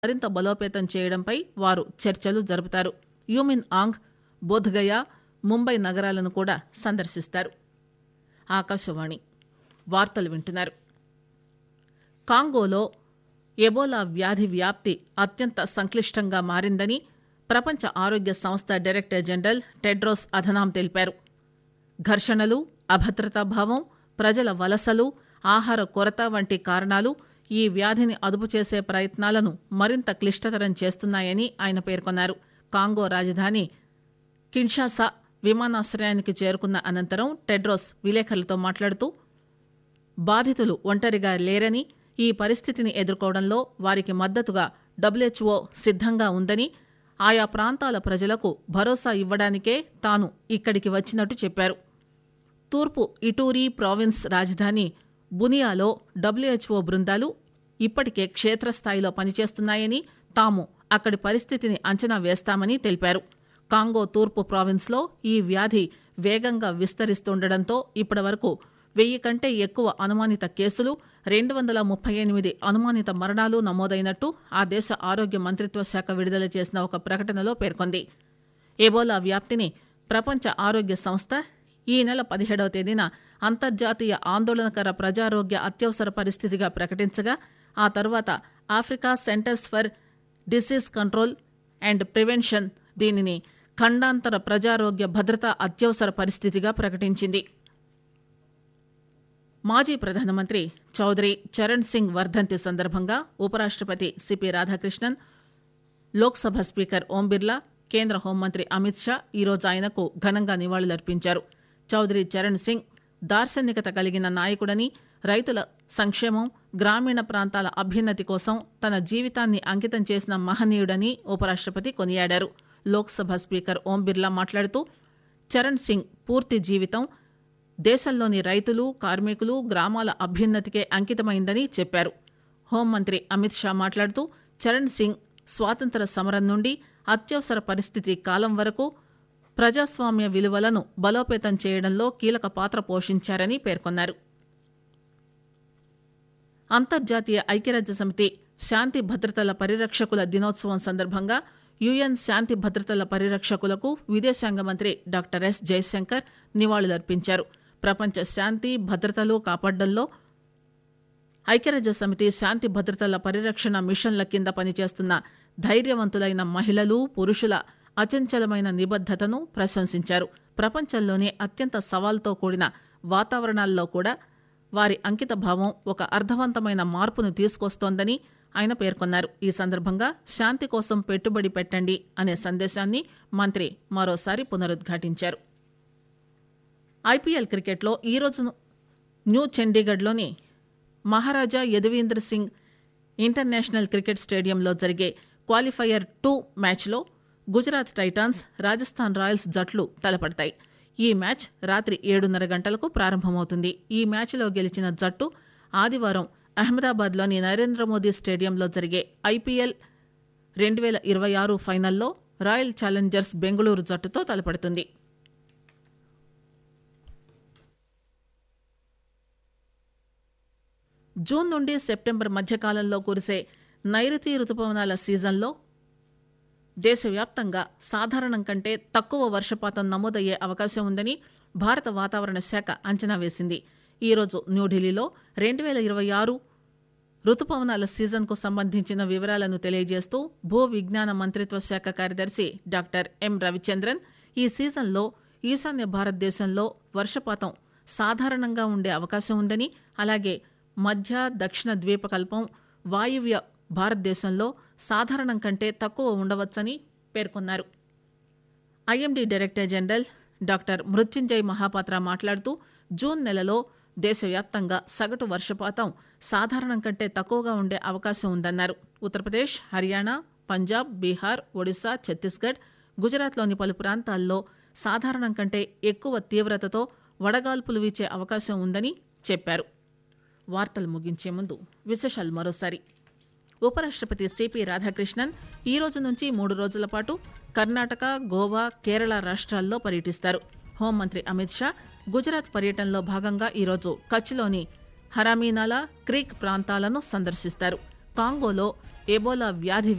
మరింత బలోపేతం చేయడంపై వారు చర్చలు జరుపుతారు యూమిన్ ఆంగ్ బోధ్గయ ముంబై నగరాలను కూడా సందర్శిస్తారు ఆకాశవాణి వార్తలు వింటున్నారు కాంగోలో ఎబోలా వ్యాధి వ్యాప్తి అత్యంత సంక్లిష్టంగా మారిందని ప్రపంచ ఆరోగ్య సంస్థ డైరెక్టర్ జనరల్ టెడ్రోస్ అధనాం తెలిపారు ఘర్షణలు అభద్రతాభావం ప్రజల వలసలు ఆహార కొరత వంటి కారణాలు ఈ వ్యాధిని అదుపు చేసే ప్రయత్నాలను మరింత క్లిష్టతరం చేస్తున్నాయని ఆయన పేర్కొన్నారు కాంగో రాజధాని కిన్షాసా విమానాశ్రయానికి చేరుకున్న అనంతరం టెడ్రోస్ విలేకరులతో మాట్లాడుతూ బాధితులు ఒంటరిగా లేరని ఈ పరిస్థితిని ఎదుర్కోవడంలో వారికి మద్దతుగా డబ్ల్యూహెచ్ఓ సిద్దంగా ఉందని ఆయా ప్రాంతాల ప్రజలకు భరోసా ఇవ్వడానికే తాను ఇక్కడికి వచ్చినట్టు చెప్పారు తూర్పు ఇటూరీ ప్రావిన్స్ రాజధాని బునియాలో డబ్ల్యూహెచ్ఓ బృందాలు ఇప్పటికే క్షేత్రస్థాయిలో పనిచేస్తున్నాయని తాము అక్కడి పరిస్థితిని అంచనా వేస్తామని తెలిపారు కాంగో తూర్పు ప్రావిన్స్లో ఈ వ్యాధి వేగంగా విస్తరిస్తుండటంతో ఇప్పటివరకు వెయ్యి కంటే ఎక్కువ అనుమానిత కేసులు రెండు వందల ముప్పై ఎనిమిది అనుమానిత మరణాలు నమోదైనట్టు ఆ దేశ ఆరోగ్య మంత్రిత్వ శాఖ విడుదల చేసిన ఒక ప్రకటనలో పేర్కొంది ఎబోలా వ్యాప్తిని ప్రపంచ ఆరోగ్య సంస్థ ఈ నెల పదిహేడవ తేదీన అంతర్జాతీయ ఆందోళనకర ప్రజారోగ్య అత్యవసర పరిస్థితిగా ప్రకటించగా ఆ తర్వాత Africa centres for disease control and prevention దీనిని ఖండాంతర ప్రజారోగ్య భద్రతా అత్యవసర పరిస్థితిగా ప్రకటించింది మాజీ ప్రధానమంత్రి చౌదరి చరణ్ సింగ్ వర్ధంతి సందర్భంగా ఉపరాష్టపతి సిపి రాధాకృష్ణన్ లోక్సభ స్పీకర్ ఓం బిర్లా కేంద్ర హోంమంత్రి అమిత్ షా ఈరోజు ఆయనకు ఘనంగా నివాళులర్పించారు చౌదరి చరణ్ సింగ్ దార్శనికత కలిగిన నాయకుడని రైతుల సంక్షేమం గ్రామీణ ప్రాంతాల అభ్యున్నతి కోసం తన జీవితాన్ని అంకితం చేసిన మహనీయుడని ఉపరాష్టపతి కొనియాడారు లోక్సభ స్పీకర్ ఓం బిర్లా మాట్లాడుతూ చరణ్ సింగ్ పూర్తి జీవితం దేశంలోని రైతులు కార్మికులు గ్రామాల అభ్యున్నతికే అంకితమైందని చెప్పారు హోంమంత్రి అమిత్ షా మాట్లాడుతూ చరణ్ సింగ్ స్వాతంత్ర సమరం నుండి అత్యవసర పరిస్థితి కాలం వరకు ప్రజాస్వామ్య విలువలను బలోపేతం చేయడంలో కీలక పాత్ర పోషించారని పేర్కొన్నారు అంతర్జాతీయ ఐక్యరాజ్య సమితి శాంతి భద్రతల పరిరక్షకుల దినోత్సవం సందర్భంగా యుఎన్ శాంతి భద్రతల పరిరక్షకులకు విదేశాంగ మంత్రి డాక్టర్ ఎస్ జయశంకర్ నివాళులర్పించారు ప్రపంచ శాంతి భద్రతలు కాపాడడంలో ఐక్యరాజ్య సమితి శాంతి భద్రతల పరిరక్షణ మిషన్ల కింద పనిచేస్తున్న ధైర్యవంతులైన మహిళలు పురుషుల అచంచలమైన నిబద్దతను ప్రశంసించారు ప్రపంచంలోనే అత్యంత సవాల్తో కూడిన వాతావరణాల్లో కూడా వారి అంకిత భావం ఒక అర్థవంతమైన మార్పును తీసుకొస్తోందని ఆయన పేర్కొన్నారు ఈ సందర్భంగా శాంతి కోసం పెట్టుబడి పెట్టండి అనే సందేశాన్ని మంత్రి మరోసారి పునరుద్ఘాటించారు ఐపీఎల్ క్రికెట్లో ఈరోజు న్యూ చండీగఢ్లోని మహారాజా యదువీంద్ర సింగ్ ఇంటర్నేషనల్ క్రికెట్ స్టేడియంలో జరిగే క్వాలిఫైయర్ టూ మ్యాచ్లో గుజరాత్ టైటాన్స్ రాజస్థాన్ రాయల్స్ జట్లు తలపడతాయి ఈ మ్యాచ్ రాత్రి ఏడున్నర గంటలకు ప్రారంభమవుతుంది ఈ మ్యాచ్లో గెలిచిన జట్టు ఆదివారం అహ్మదాబాద్లోని నరేంద్ర మోదీ స్టేడియంలో జరిగే ఐపీఎల్ రెండు వేల ఇరవై ఆరు ఫైనల్లో రాయల్ ఛాలెంజర్స్ బెంగళూరు జట్టుతో తలపడుతుంది జూన్ నుండి సెప్టెంబర్ మధ్యకాలంలో కురిసే నైరుతి రుతుపవనాల సీజన్లో దేశవ్యాప్తంగా సాధారణం కంటే తక్కువ వర్షపాతం నమోదయ్యే అవకాశం ఉందని భారత వాతావరణ శాఖ అంచనా వేసింది ఈరోజు న్యూఢిల్లీలో రెండు వేల ఇరవై ఆరు రుతుపవనాల సీజన్కు సంబంధించిన వివరాలను తెలియజేస్తూ భూ విజ్ఞాన మంత్రిత్వ శాఖ కార్యదర్శి డాక్టర్ ఎం రవిచంద్రన్ ఈ సీజన్లో ఈశాన్య భారతదేశంలో వర్షపాతం సాధారణంగా ఉండే అవకాశం ఉందని అలాగే మధ్య దక్షిణ ద్వీపకల్పం వాయువ్య భారతదేశంలో సాధారణం కంటే తక్కువ ఉండవచ్చని పేర్కొన్నారు IMD director general doctor Mrutyunjay Mohapatra మాట్లాడుతూ జూన్ నెలలో దేశవ్యాప్తంగా సగటు వర్షపాతం సాధారణం కంటే తక్కువగా ఉండే అవకాశం ఉందన్నారు ఉత్తరప్రదేశ్ హర్యానా పంజాబ్ బీహార్ ఒడిశా ఛత్తీస్గఢ్ గుజరాత్లోని పలు ప్రాంతాల్లో సాధారణం కంటే ఎక్కువ తీవ్రతతో వడగాల్పులు వీచే అవకాశం ఉందని చెప్పారు వార్తలు ముగించే ముందు విశేషాలు మరోసారి ఉపరాష్టపతి సిపి రాధాకృష్ణన్ ఈ రోజు నుంచి మూడు రోజుల పాటు కర్ణాటక గోవా కేరళ రాష్ట్రాల్లో పర్యటిస్తారు హోంమంత్రి అమిత్ షా గుజరాత్ పర్యటనలో భాగంగా ఈరోజు కచ్లోని హరామీనాలా క్రీక్ ప్రాంతాలను సందర్శిస్తారు కాంగోలో ఎబోలా వ్యాధి